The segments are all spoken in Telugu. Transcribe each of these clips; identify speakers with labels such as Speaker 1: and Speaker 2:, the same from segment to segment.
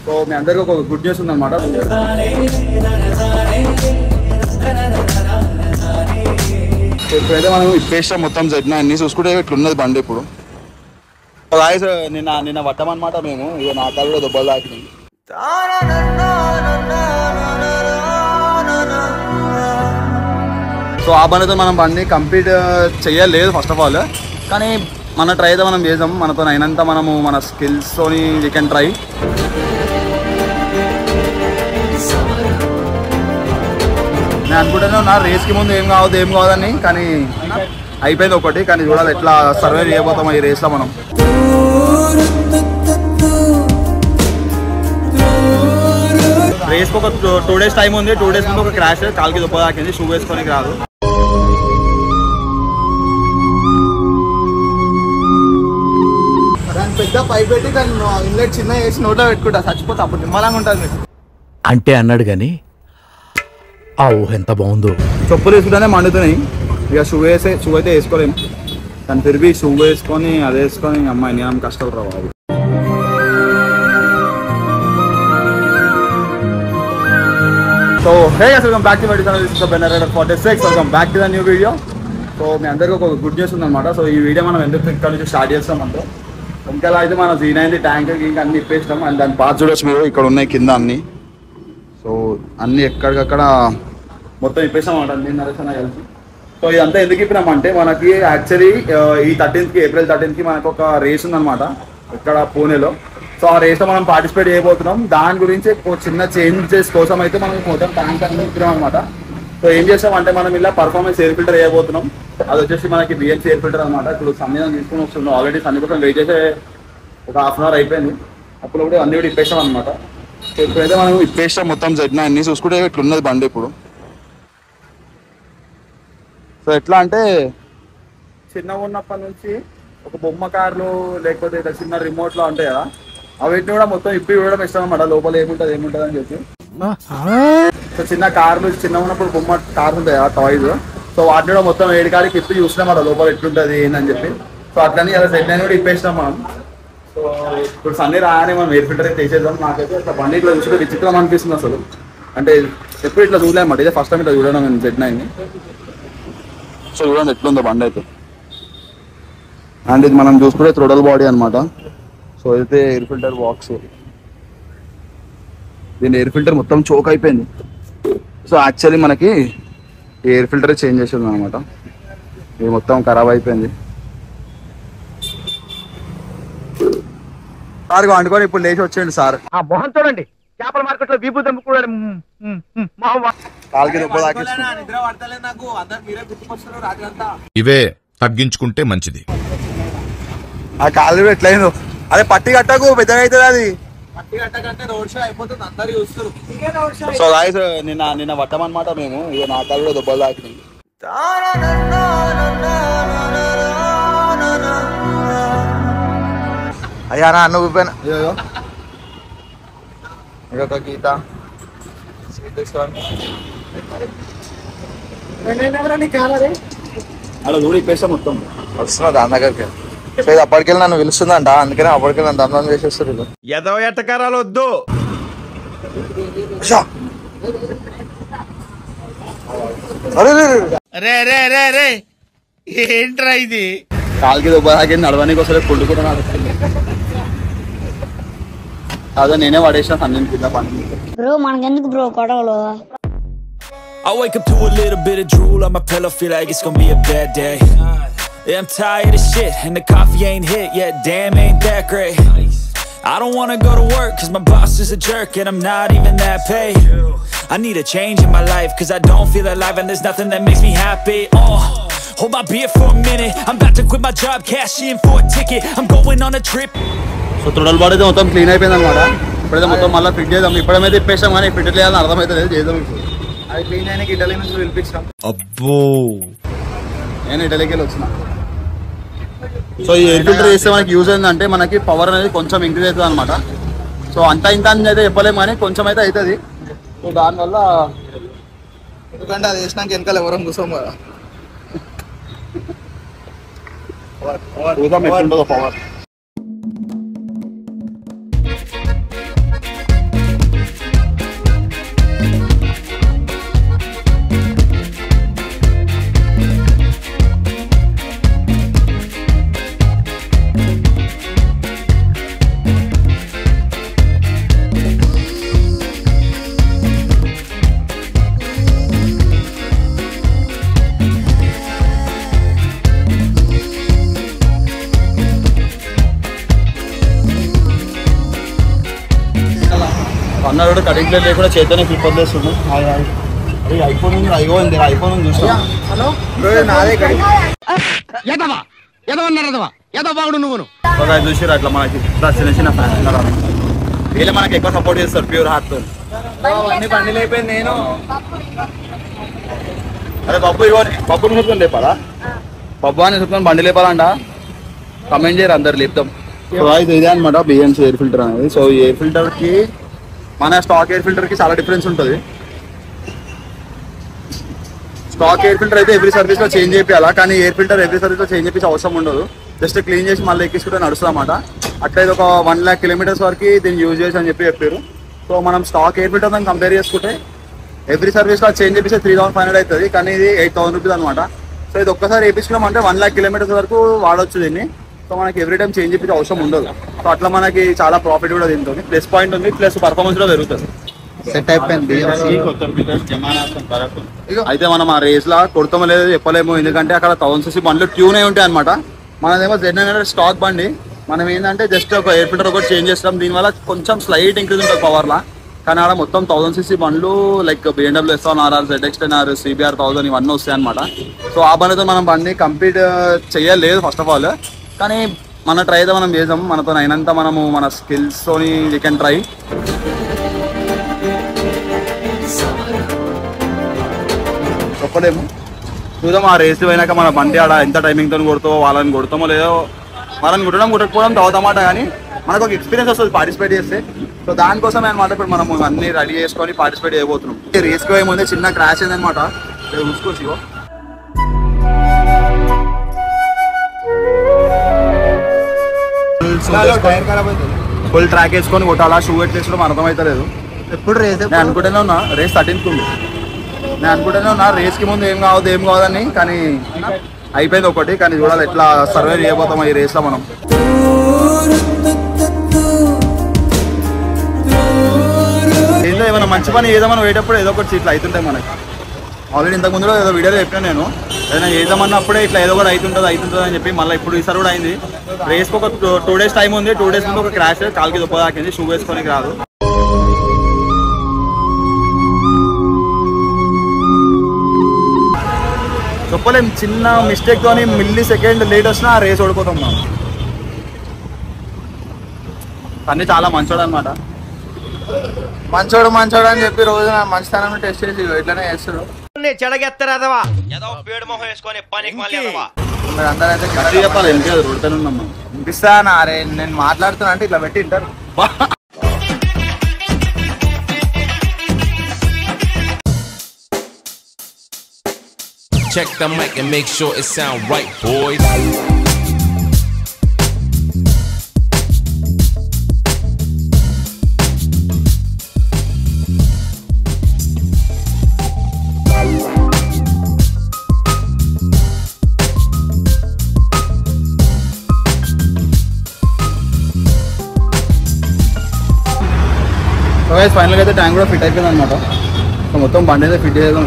Speaker 1: సో మీ అందరికీ ఒక గుడ్ న్యూస్ ఉందన్నమాట సో ఇప్పుడైతే మనం ఇప్పేస్తాం మొత్తం జడ్న అన్ని చూసుకుంటే ఇట్లున్నది బండి ఇప్పుడు గాయస్ నిన్న నిన్న పట్టమన్నమాట మేము ఇక నా కాళ్ళు కూడా దెబ్బలు తాకినాయి సో ఆ బండితో మనం బండి కంప్లీట్ చేయలేదు ఫస్ట్ ఆఫ్ ఆల్ కానీ మన ట్రై అయితే మనం చేద్దాం మనతో అయినంత మనము మన స్కిల్స్తోని వీ కెన్ ట్రై నేను అనుకుంటాను నా రేస్కి ముందు ఏం కావద్దు ఏం కావద్దని కానీ అయిపోయింది ఒకటి కానీ చూడాలి ఎట్లా సర్వే చేయబోతాం ఈ రేస్లో మనం రేస్కి ఒక టూ డేస్ టైం ఉంది టూ డేస్ ముందు ఒక క్రాష్ కాల్కి దుప్ప తాకింది షూ వేసుకోనికి రాదు దాని పెద్ద పై పెట్టి దాన్ని ఇన్లెట్ చిన్న వేసి నోట్లో పెట్టుకుంటా చచ్చిపోతా అప్పుడు నిమ్మలంగా ఉంటుంది మీకు
Speaker 2: అంటే అన్నాడు గాని ఆ ఊహ ఎంత బాగుందో
Speaker 1: చెప్పులు వేసుకుంటేనే మండుతున్నాయి ఇక షూ వేసే షూ అయితే వేసుకోలేము కానీ తిరిగి షూ వేసుకొని అది వేసుకొని అమ్మాయి నేను కష్టాలు రా బాబు so hey welcome back to my channel Benner forty six welcome back to the new video so మీ అందరికీ ఒక గుడ్ న్యూస్ ఉందన్నమాట సో ఈ వీడియో మనం ఎందుకు ఇక్కడ నుంచి స్టార్ట్ చేస్తాం అంటే ఇంకా అయితే మనం జీన్ అయింది ట్యాంక్ ఇంకా అన్ని ఇప్పేస్తాం అండ్ దాని పార్ట్స్ చూడొచ్చు మీరు ఇక్కడ ఉన్నాయి కింద అన్ని సో అన్ని ఎక్కడికక్కడ మొత్తం ఇప్పేసాం అన్నమాట అన్ని నరేషన్ కలిసి సో ఇదంతా ఎందుకు ఇప్పినామంటే మనకి యాక్చువల్లీ ఈ థర్టీన్త్కి ఏప్రిల్ థర్టీన్త్కి మనకు ఒక రేస్ ఉందన్నమాట ఇక్కడ పూణేలో సో ఆ రేస్లో మనం పార్టిసిపేట్ చేయబోతున్నాం దాని గురించి ఒక చిన్న చేంజెస్ కోసం అయితే మనం మొత్తం ట్యాంక్ అన్ని ఇప్పినాం అనమాట సో ఏం చేస్తామంటే మనం ఇలా పర్ఫార్మెన్స్ ఎయిర్ ఫిల్టర్ చేయబోతున్నాం అది వచ్చేసి మనకి బిఎన్సీ ఎయిర్ ఫిల్టర్ అనమాట ఇప్పుడు సందేహం తీసుకుని వస్తున్నాం ఆల్రెడీ సన్ని కోసం వెయిట్ చేసే ఒక హాఫ్ అన్ అవర్ అయిపోయింది అప్పుడు కూడా అన్ని కూడా ఇప్పేసాం అనమాట సో ఇప్పుడైతే మనం ఇప్పేసాం మొత్తం జడ్న అన్ని చూసుకుంటే ఇట్లున్నది బండి ఇప్పుడు సో ఎట్లా అంటే చిన్నగా ఉన్నప్పటి నుంచి ఒక బొమ్మ కార్లు లేకపోతే ఇట్లా చిన్న రిమోట్లో ఉంటాయి కదా అవిటిని కూడా మొత్తం ఇప్పి ఇవ్వడం ఇష్టం అనమాట లోపల ఏముంటుంది ఏముంటుంది అని చెప్పి సో చిన్న కార్లు చిన్న ఉన్నప్పుడు బొమ్మ కార్లు ఉంటాయి కదా టాయ్స్ సో వాటిని కూడా మొత్తం ఏడు కాడికి ఇప్పి చూసినాం అక్కడ లోపల ఎట్లుంటుంది ఏందని చెప్పి సో అట్లని అలా సెట్ అయిన కూడా ఇప్పేసినాం మనం సో ఇప్పుడు సన్నీ రాగానే మనం ఎయిర్ ఫిల్టర్ అయితే వేసేద్దాం నాకైతే అట్లా బండి ఇట్లా చూసుకుంటే విచిత్రం అనిపిస్తుంది అసలు అంటే ఎప్పుడు ఇట్లా చూడలేమాట ఇదే ఫస్ట్ టైం ఇట్లా చూడడం నేను సెట్ నైన్ సో చూడండి ఎట్లుందో బండి అయితే అండ్ ఇది మనం చూసుకుంటే త్రొడల్ బాడీ అన్నమాట సో అయితే ఎయిర్ ఫిల్టర్ బాక్స్ దీని ఎయిర్ ఫిల్టర్ మొత్తం చోక్ అయిపోయింది సో యాక్చువల్లీ మనకి ఎయిర్ ఫిల్టర్ చేంజ్ చేసింది అనమాట ఇది మొత్తం ఖరాబ్ అయిపోయింది సార్ వండుకొని ఇప్పుడు లేచి వచ్చేయండి సార్
Speaker 2: ఆ మొహం చూడండి చేపల మార్కెట్ లో వీపు దమ్ముకోవడం మొహం
Speaker 1: కాలికి దెబ్బ తాకిస్తుంది
Speaker 3: నిద్ర పడతలేదు నాకు అందరు మీరే గుర్తుకొస్తారు రాత్రి అంతా
Speaker 4: ఇవే తగ్గించుకుంటే మంచిది
Speaker 1: ఆ కాలు కూడా ఎట్లయిందో అదే పట్టి కట్టకు పెద్దగా అవుతుంది అది
Speaker 3: పట్టి గట్టకంటే రోడ్ షో అయిపోతుంది అందరు చూస్తారు
Speaker 1: సో గాయస్ నిన్న నిన్న పట్టమన్నమాట మేము ఇక నా కాలు కూడా దెబ్బలు తాకినాయి
Speaker 3: అయ్యా నా నువ్వు పైన
Speaker 1: ఇదిగో. ఇదొక గీత అలా చూడు ఇప్పేస్తా మొత్తం
Speaker 3: వస్తున్నా దాని దగ్గరికి సో ఇది అప్పటికెళ్ళి నన్ను పిలుస్తుందంట అందుకనే అప్పటికెళ్ళి నన్ను దండం చేసేస్తారు వీళ్ళు.
Speaker 4: ఎదవ ఎట్టకారాలు వద్దు
Speaker 3: షా. అరే రే, రే, రే.
Speaker 4: రే రే రే రే ఏంట్రా ఇది
Speaker 1: కాలికి దెబ్బ తాకింది నడవడానికి వస్తే పుల్లు కూడా నడుస్తుంది అదే నేనే పడేసిన సన్నీ కింద పని
Speaker 5: బ్రో మనకెందుకు బ్రో గొడవలు
Speaker 6: I wake up to a little bit of drool on my pillow, feel like it's gonna be a bad day. Yeah, I'm tired of shit, and the coffee ain't hit yet, damn, ain't that great. I don't wanna go to work, cause my boss is a jerk, and I'm not even that paid. I need a change in my life, cause I don't feel alive, and there's nothing that makes me happy. Oh, hold my beer for a minute, I'm about to quit my job, cash in for a ticket, I'm going on a trip.
Speaker 1: So throttle body అయితే మొత్తం క్లీన్ అయిపోయింది అనమాట ఇప్పుడైతే మొత్తం మళ్ళీ ఫిట్ చేద్దాం ఇప్పుడైతే ఇప్పేసాం కానీ ఫిట్ చేయాలని అర్థమైతే లేదు చేద్దాం ఇప్పుడు అది క్లీన్ అయిన ఇటలీ నుంచి పిలిపించాం
Speaker 4: అబ్బో
Speaker 1: నేను ఇటలీకి వెళ్ళి వచ్చిన సో ఈ ఎయిర్ ఫిల్టర్ చేస్తే మనకి యూజ్ ఏంటంటే మనకి పవర్ అనేది కొంచెం ఇంక్రీజ్ అవుతుంది అనమాట సో అంత ఇంత అని అయితే చెప్పలేము కానీ కొంచెం అయితే అవుతుంది సో దానివల్ల
Speaker 3: ఎందుకంటే అది వేసినాక వెనకాల ఎవరం కూర్చోం కదా
Speaker 1: చూద్దాం ఎట్లుంటుందో పవర్ అన్నాడు కూడా కటింగ్ ప్లేట్ లేకుండా చేతనే క్లిప్ వదిలేస్తుండు హాయ్ హాయ్ అరే ఐఫోన్ ఉంది ఐగో ఉంది ఐఫోన్ ఉంది చూస్తా
Speaker 3: నాదే కడి
Speaker 1: ఒక ఐదు చూసిరు అట్లా మనకి ఇట్లా చిన్న చిన్న ఫ్యాన్స్ ఉన్నారు వీళ్ళే మనకి ఎక్కువ సపోర్ట్ చేస్తారు ప్యూర్ హార్ట్ తో
Speaker 3: అన్ని బండిలు అయిపోయింది నేను
Speaker 1: అరే బబ్బు ఇగో బబ్బుని చూసుకొని లేపాలా బబ్బు అని చూసుకొని బండి లేపాలంట కమెంట్ చేయరు అందరు లేపుతాం సో ఇది ఇదే అనమాట బిఎన్సీ ఎయిర్ ఫిల్టర్ అనేది సో ఈ ఎయిర్ ఫిల్టర్ కి మన స్టాక్ ఎయిర్ ఫిల్టర్ కి చాలా డిఫరెన్స్ ఉంటుంది స్టాక్ ఎయిర్ ఫిల్టర్ అయితే ఎవ్రీ సర్వీస్ లో చేంజ్ చేయాలా కానీ ఎయిర్ ఫిల్టర్ ఎవ్రీ సర్వీస్ లో చేంజ్ చేపించే అవసరం ఉండదు జస్ట్ క్లీన్ చేసి మళ్ళీ ఎక్కించుకుంటే నడుస్తుంది అనమాట అట్లా ఇది ఒక వన్ ల్యాక్ కిలోమీటర్స్ వరకు దీన్ని యూజ్ చేసి అని చెప్పి చెప్పారు సో మనం స్టాక్ ఎయిర్ ఫిల్టర్ దాన్ని కంపేర్ చేసుకుంటే ఎవ్రీ సర్వీస్ లో చేంజ్ చేపిస్తే త్రీ థౌసండ్ ఫైవ్ హండ్రెడ్ అవుతుంది కానీ ఇది ఎయిట్ థౌసండ్ రూపీస్ అనమాట సో ఇది ఒక్కసారి వేయించుకున్నాం అంటే వన్ ల్యాక్ కిలోమీటర్స్ వరకు వాడొచ్చు దీన్ని సో మనకి ఎవ్రీ టైం చేంజ్ చేపించే అవసరం ఉండదు సో అట్లా మనకి చాలా ప్రాఫిట్ కూడా దీంతో ప్లస్ పాయింట్ ఉంది ప్లస్ పర్ఫార్మెన్స్ కూడా పెరుగుతుంది
Speaker 3: సెట్ అయిపోయింది
Speaker 1: అయితే మనం ఆ రేస్ లా కొడతామో లేదో చెప్పలేము ఎందుకంటే అక్కడ థౌసండ్ సిసి బండ్లు ట్యూన్ అయి ఉంటాయి అనమాట మనదేమో జెడ్ హండ్రెడ్ స్టాక్ బండి మనం ఏంటంటే జస్ట్ ఒక ఎయిర్ ఫిల్టర్ ఒకటి చేంజ్ చేస్తాం దీనివల్ల కొంచెం స్లైట్ ఇంక్రీజ్ ఉంటుంది పవర్ లా కానీ ఆడ మొత్తం థౌసండ్ సిసి బండ్లు like BMW S one RR Z X ten R CBR thousand ఇవన్నీ వస్తాయి అనమాట సో ఆ బండితో మనం బండి కంప్లీట్ చేయలేదు ఫస్ట్ ఆఫ్ ఆల్ కానీ మన ట్రై అయితే మనం చేసాం మనతో అయినంత మనము మన స్కిల్స్ తోని వీ కెన్ ట్రై చెప్పలేము చూద్దాం ఆ రేస్ పోయినాక మన బండి ఆడ ఎంత టైమింగ్ తో కొడుతామో వాళ్ళని కొడతామో లేదో వాళ్ళని కొట్టడం కొట్టకపోవడం తర్వాత కానీ మనకు ఒక ఎక్స్పీరియన్స్ వస్తుంది పార్టిసిపేట్ చేస్తే సో దానికోసం అనమాట ఇప్పుడు మనం అన్ని రెడీ చేసుకొని పార్టిసిపేట్ చేయబోతున్నాం రేస్ పోయే ముందే చిన్న క్రాష్ అయిందనమాట చూసుకోవచ్చు ఇగో. ఫుల్ ట్రాక్ వేసుకొని కొట్టాలా షూ పెట్టేసుకోవడం అర్థమవుతలేదు
Speaker 3: ఎప్పుడు రేసే
Speaker 1: నేను అనుకుంటూనే ఉన్నా రేస్ థర్టీన్త్ ఉంది నేను అనుకుంటూనే ఉన్నా రేస్ కి ముందు ఏం కావద్దు ఏం కావద్దని కానీ అయిపోయింది ఒకటి కానీ చూడాలి ఎట్లా సర్వే చేయబోతాం ఈ రేస్ లో మనం ఏందో ఏమైనా మంచి పని ఏదామని పోయేటప్పుడు ఏదో ఒకటి ఇట్లా అవుతుంటాయి మనకి ఆల్రెడీ ఇంతకు ముందు ఏదో వీడియోలో చెప్పాను నేను ఏదైనా ఏదామన్నప్పుడే ఇట్లా ఏదో కూడా అవుతుంటుంది అవుతుంటుంది అని చెప్పి మళ్ళీ ఇప్పుడు ఈసారి కూడా అయింది రేస్కి ఒక టూ డేస్ టైం ఉంది టూ డేస్ ముందు ఒక క్రాష్ కాల్కి దుప్ప దాకింది షూ వేసుకోనికి రాదు చెప్పలేం చిన్న మిస్టేక్ తోని మిల్లీ సెకండ్ లేట్ వచ్చినా ఆ రేస్ ఓడిపోతాం మనం తన్ని చాలా మంచోడు అనమాట
Speaker 3: మంచోడు మంచోడు అని చెప్పి రోజు నా మంచితనం టెస్ట్ చేసి ఇట్లనే చేస్తారు
Speaker 4: చెడగెత్తరాదవా
Speaker 3: మీరు అందరూ అయితే
Speaker 1: కరెక్ట్ చెప్పాలి ఎందుకు అది రోడ్తోనే ఉన్నాం మనం
Speaker 3: వినిపిస్తానా అరే నేను మాట్లాడుతున్నా అంటే ఇట్లా పెట్టి వింటారు
Speaker 7: Check the mic and make sure it sound right, boys.
Speaker 1: ఫైనల్గా అయితే ట్యాంక్ కూడా ఫిట్ అయిపోయింది అనమాట సో మొత్తం బండి అయితే ఫిట్ చేద్దాం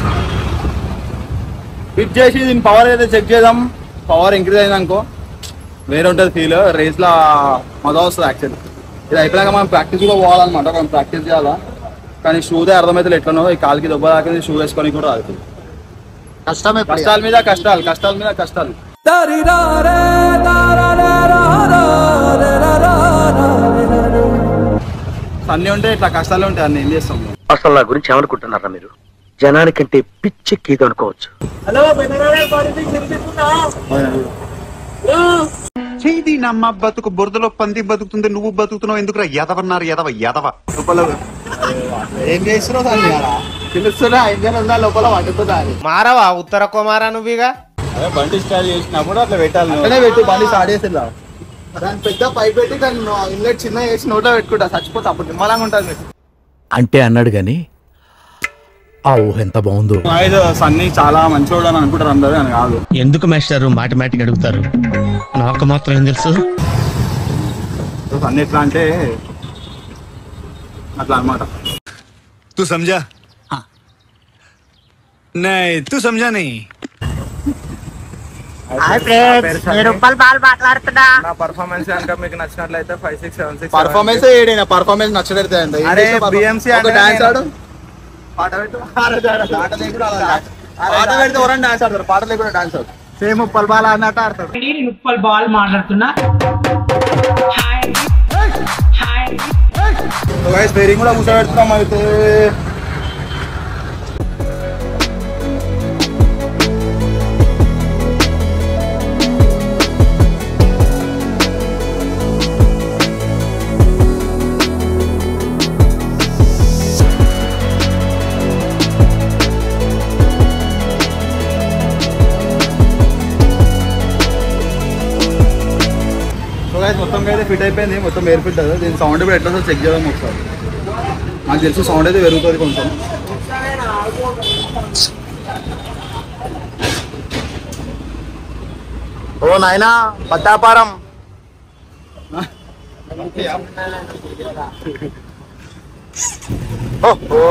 Speaker 1: ఫిట్ చేసి దీని పవర్ అయితే చెక్ చేద్దాం పవర్ ఇంక్రీజ్ అయింది అనుకో వేరే ఉంటుంది ఫీల్ రేస్లో మజా వస్తుంది యాక్చువల్లీ ఇది అయిపోయాక మనం ప్రాక్టీస్ కూడా పోవాలన్నమాట మనం ప్రాక్టీస్ చేయాలా కానీ షూదే అర్థమైతే ఎట్లనో ఈ కాలికి దెబ్బ తాకింది షూ వేసుకొని కూడా రాదు
Speaker 3: కష్టమే
Speaker 1: కష్టాల మీద కష్టాలు కష్టాల మీద కష్టాలు అన్నీ ఉంటే ఇట్లా కష్టాలు ఉంటాయి అన్ని ఏం చేస్తాం
Speaker 8: అసలు నా గురించి ఏమనుకుంటున్నారా మీరు జనానికంటే పిచ్చెక్కిది అనుకోవచ్చు
Speaker 9: చేయి నమ్మ బతుకు బురదలో పంది బతుకుతుంది నువ్వు బతుకుతున్నావు ఎందుకురా ఎదవన్నారు ఎదవ ఎదవ
Speaker 1: లోపల ఏం చేస్తున్నావు సార్ పిలుస్తున్నా ఇంజన్ ఉందా లోపల వండుతుందా అని
Speaker 4: మారవా ఉత్తర కుమారా నువ్వుగా
Speaker 1: బండి స్టార్ట్ చేసినప్పుడు అట్లా పెట్టాలి అట్లనే పెట్టి బండి స్టార్ట్ చేసిందా దాని పెద్ద పైప్ పెట్టి దాన్ని ఇన్లెట్ చిన్న వేసి నోట్లో పెట్టుకుంటా చచ్చిపోతా అప్పుడు నిమ్మలంగా ఉంటుంది
Speaker 2: అంటే అన్నాడు గాని ఆ ఊహ ఎంత బాగుందో
Speaker 1: సన్నీ చాలా మంచోడు అని అనుకుంటారు అందరూ అని కాదు
Speaker 10: ఎందుకు మాస్టారు మాటిమాటికి అడుగుతారు నాకు మాత్రం ఏం తెలుసు
Speaker 1: సో సన్నీ ఎట్లా అంటే అట్లా అన్నమాట
Speaker 9: तू समझा नहीं तू समझा नहीं
Speaker 5: రూపాయలు బాగా మాట్లాడుతున్నా
Speaker 3: నా పర్ఫార్మెన్స్ కనుక మీకు నచ్చినట్లయితే five six seven six
Speaker 1: performance ఏడైనా పర్ఫార్మెన్స్ నచ్చలేదు అంత
Speaker 3: అరే, BMC
Speaker 1: ఒక
Speaker 3: అంటే
Speaker 1: డాన్స్
Speaker 3: నేను-
Speaker 1: ఆడు పాట పెట్టు పాట లేకుండా అలా dance. పాట పెడితే ఎవరైనా డాన్స్ ఆడతారు పాట లేకుండా డాన్స్ ఆడు సేమ్ ఉప్పల్ బాల అన్నట్టు ఆడతారు
Speaker 5: రూపాయలు బాల్ మాట్లాడుతున్నా
Speaker 1: స్పేరింగ్ కూడా కూర్చోబెడుతున్నాం అయితే సో గైస్ మొత్తం అయితే ఫిట్ అయిపోయింది మొత్తం ఎయిర్ ఫిట్ అది దీని సౌండ్ ఇప్పుడు ఎట్లా చెక్ చేద్దాం ఒకసారి నాకు తెలిసి సౌండ్ అయితే పెరుగుతుంది కొంచెం
Speaker 3: ఓ నాయనా పట్టాపారం ఓ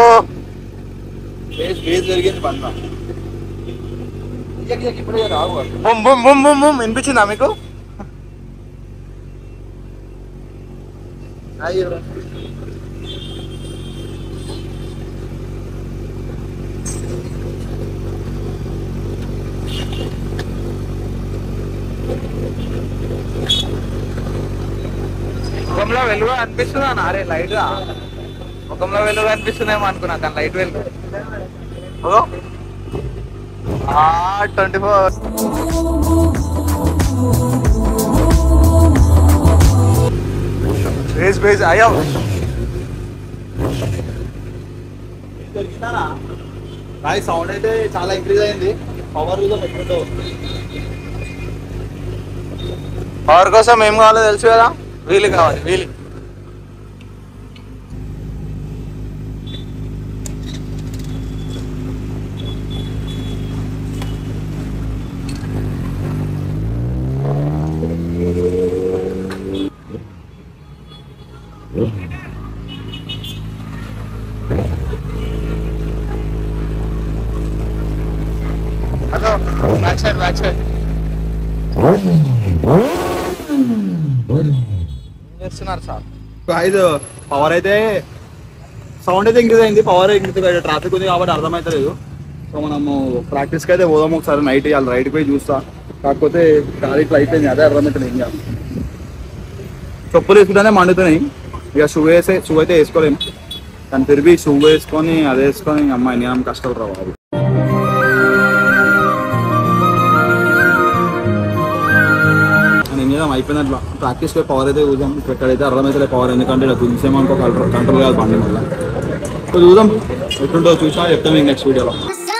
Speaker 1: బేస్ బేస్ జరిగింది బంద ఇప్పుడే రావు
Speaker 3: బుమ్ బుమ్ బుమ్ బుమ్ బుమ్ వినిపించిందా మీకు ముఖంలో వెలుగు అనిపిస్తుందా నారే లైట్ గా ముఖంలో వెలుగు అనిపిస్తుందేమో అనుకున్నా కానీ లైట్ వెలుగు ట్వంటీ ఫోర్ బేస్ బేస్ అయ్యో
Speaker 1: రాయి సౌండ్ అయితే చాలా ఇంక్రీజ్ అయింది పవర్ ఎక్కడో
Speaker 3: పవర్ కోసం ఏం కావాలో తెలుసు కదా వీలు కావాలి వీలు hello back side back side చేస్తున్నారు సార్
Speaker 1: ఇది పవర్ అయితే సౌండ్ అయితే ఇంక్రీజ్ అయింది పవర్ ఇంక్రీజ్ ట్రాఫిక్ ఉంది కాబట్టి అర్థమవుతలేదు సో మనము ప్రాక్టీస్కి అయితే పోదాం ఒకసారి నైట్ ఇవాళ రైడ్కి పోయి చూస్తా కాకపోతే కార్ ఇట్లా అయిపోయింది అదే అర్థమవుతుంది ఇంకా చెప్పులు వేసుకుంటేనే మండుతున్నాయి ఇక షూ వేసే షూ అయితే వేసుకోలేము కానీ తిరిగి షూ వేసుకొని అదే వేసుకొని అమ్మాయి నేను కష్టాలు రావాలి నేను ఏం చేద్దాం అయిపోయినట్లు ప్రాక్టీస్ పోయి పవర్ అయితే చూద్దాం ఎక్కడైతే అర్థమైతే పవర్ ఎందుకంటే ఇలా గుంజేమనుకో కంట్రోల్ కంట్రోల్ కాదు బండి వల్ల సో చూద్దాం ఎట్లుంటో చూసా చెప్తాం నెక్స్ట్ వీడియోలో